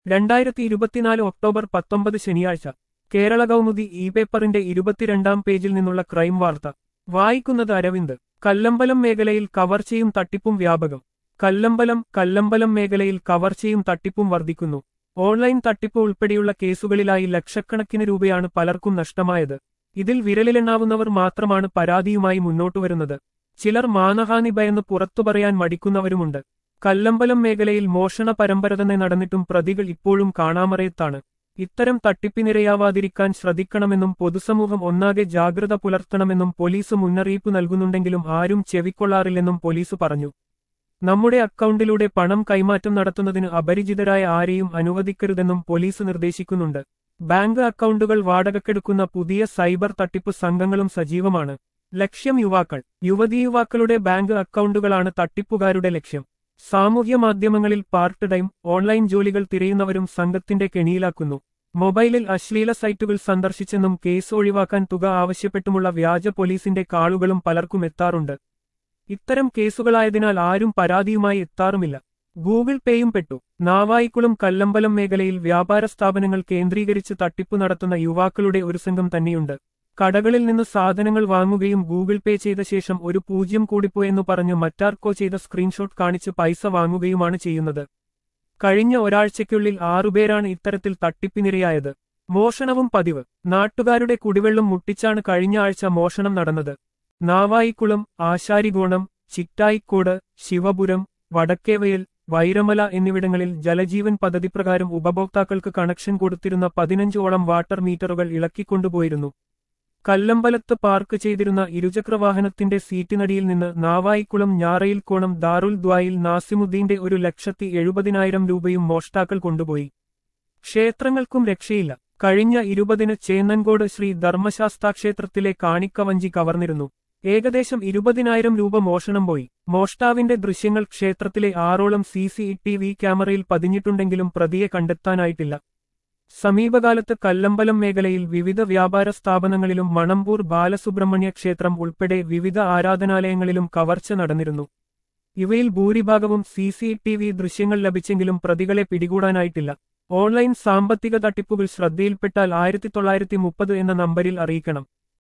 രണ്ടായിരത്തി ഇരുപത്തിനാല് ഒക്ടോബർ പത്തൊമ്പത് ശനിയാഴ്ച കേരള കൗമുദി ഇ പേപ്പറിന്റെ ഇരുപത്തിരണ്ടാം പേജിൽ നിന്നുള്ള ക്രൈം വാർത്ത വായിക്കുന്നത് അരവിന്ദ് കല്ലമ്പലം മേഖലയിൽ കവർച്ചയും തട്ടിപ്പും വ്യാപകം കല്ലമ്പലം കല്ലമ്പലം മേഖലയിൽ കവർച്ചയും തട്ടിപ്പും വർദ്ധിക്കുന്നു ഓൺലൈൻ തട്ടിപ്പ് ഉൾപ്പെടെയുള്ള കേസുകളിലായി ലക്ഷക്കണക്കിന് രൂപയാണ് പലർക്കും നഷ്ടമായത് ഇതിൽ വിരലിലെണ്ണാവുന്നവർ മാത്രമാണ് പരാതിയുമായി മുന്നോട്ടുവരുന്നത് ചിലർ മാനഹാനി ഭയന്ന് പുറത്തു പറയാൻ മടിക്കുന്നവരുമുണ്ട് കല്ലമ്പലം മേഖലയിൽ മോഷണ പരമ്പര തന്നെ നടന്നിട്ടും പ്രതികൾ ഇപ്പോഴും കാണാമറയത്താണ് ഇത്തരം തട്ടിപ്പിനിരയാവാതിരിക്കാൻ ശ്രദ്ധിക്കണമെന്നും പൊതുസമൂഹം ഒന്നാകെ ജാഗ്രത പുലർത്തണമെന്നും പോലീസ് മുന്നറിയിപ്പ് നൽകുന്നുണ്ടെങ്കിലും ആരും ചെവിക്കൊള്ളാറില്ലെന്നും പോലീസ് പറഞ്ഞു നമ്മുടെ അക്കൗണ്ടിലൂടെ പണം കൈമാറ്റം നടത്തുന്നതിന് അപരിചിതരായ ആരെയും അനുവദിക്കരുതെന്നും പോലീസ് നിർദ്ദേശിക്കുന്നുണ്ട് ബാങ്ക് അക്കൗണ്ടുകൾ വാടകക്കെടുക്കുന്ന പുതിയ സൈബർ തട്ടിപ്പ് സംഘങ്ങളും സജീവമാണ് ലക്ഷ്യം യുവാക്കൾ യുവതീയുവാക്കളുടെ ബാങ്ക് അക്കൗണ്ടുകളാണ് തട്ടിപ്പുകാരുടെ ലക്ഷ്യം സാമൂഹ്യ മാധ്യമങ്ങളിൽ പാർട്ട് ടൈം ഓൺലൈൻ ജോലികൾ തിരയുന്നവരും സംഘത്തിന്റെ കെണിയിലാക്കുന്നു മൊബൈലിൽ അശ്ലീല സൈറ്റുകൾ സന്ദർശിച്ചെന്നും കേസ് ഒഴിവാക്കാൻ തുക ആവശ്യപ്പെട്ടുമുള്ള വ്യാജ പോലീസിന്റെ കാളുകളും പലർക്കും എത്താറുണ്ട് ഇത്തരം കേസുകളായതിനാൽ ആരും പരാതിയുമായി എത്താറുമില്ല ഗൂഗിൾ പേയും പെട്ടു നാവായിക്കുളം കല്ലമ്പലം മേഖലയിൽ വ്യാപാര സ്ഥാപനങ്ങൾ കേന്ദ്രീകരിച്ച് തട്ടിപ്പ് നടത്തുന്ന യുവാക്കളുടെ ഒരു സംഘം തന്നെയുണ്ട് കടകളിൽ നിന്ന് സാധനങ്ങൾ വാങ്ങുകയും ഗൂഗിൾ പേ ചെയ്ത ശേഷം ഒരു പൂജ്യം കൂടിപ്പോയെന്നു പറഞ്ഞ് മറ്റാർക്കോ ചെയ്ത സ്ക്രീൻഷോട്ട് കാണിച്ച് പൈസ വാങ്ങുകയുമാണ് ചെയ്യുന്നത് കഴിഞ്ഞ ഒരാഴ്ചയ്ക്കുള്ളിൽ ആറുപേരാണ് ഇത്തരത്തിൽ തട്ടിപ്പിനിരയായത് മോഷണവും പതിവ് നാട്ടുകാരുടെ കുടിവെള്ളം മുട്ടിച്ചാണ് കഴിഞ്ഞ ആഴ്ച മോഷണം നടന്നത് നാവായിക്കുളം ആശാരികോണം ചിറ്റായിക്കോട് ശിവപുരം വടക്കേവയൽ വൈരമല എന്നിവിടങ്ങളിൽ ജലജീവൻ പദ്ധതി പ്രകാരം ഉപഭോക്താക്കൾക്ക് കണക്ഷൻ കൊടുത്തിരുന്ന പതിനഞ്ചോളം വാട്ടർ മീറ്ററുകൾ ഇളക്കിക്കൊണ്ടുപോയിരുന്നു കല്ലമ്പലത്ത് പാർക്ക് ചെയ്തിരുന്ന ഇരുചക്രവാഹനത്തിന്റെ സീറ്റിനടിയിൽ നിന്ന് നാവായിക്കുളം ഞാറയിൽക്കോണം ദാറുൽ ദ്വായിൽ നാസിമുദ്ദീന്റെ ഒരു ലക്ഷത്തി എഴുപതിനായിരം രൂപയും മോഷ്ടാക്കൾ കൊണ്ടുപോയി ക്ഷേത്രങ്ങൾക്കും രക്ഷയില്ല കഴിഞ്ഞ ഇരുപതിന് ചേന്നൻകോട് ശ്രീ ധർമ്മശാസ്താക്ഷേത്രത്തിലെ കാണിക്കവഞ്ചി കവർന്നിരുന്നു ഏകദേശം ഇരുപതിനായിരം രൂപ മോഷണം പോയി മോഷ്ടാവിന്റെ ദൃശ്യങ്ങൾ ക്ഷേത്രത്തിലെ ആറോളം സി സി ടി വി ക്യാമറയിൽ പതിഞ്ഞിട്ടുണ്ടെങ്കിലും പ്രതിയെ കണ്ടെത്താനായിട്ടില്ല സമീപകാലത്ത് കല്ലമ്പലം മേഖലയിൽ വിവിധ വ്യാപാര സ്ഥാപനങ്ങളിലും മണമ്പൂർ ബാലസുബ്രഹ്മണ്യ ക്ഷേത്രം ഉൾപ്പെടെ വിവിധ ആരാധനാലയങ്ങളിലും കവർച്ച നടന്നിരുന്നു ഇവയിൽ ഭൂരിഭാഗവും സി സി ടി വി ദൃശ്യങ്ങൾ ലഭിച്ചെങ്കിലും പ്രതികളെ പിടികൂടാനായിട്ടില്ല ഓൺലൈൻ സാമ്പത്തിക തട്ടിപ്പുകൾ ശ്രദ്ധയിൽപ്പെട്ടാൽ ആയിരത്തി തൊള്ളായിരത്തി മുപ്പത് എന്ന നമ്പരിൽ അറിയിക്കണം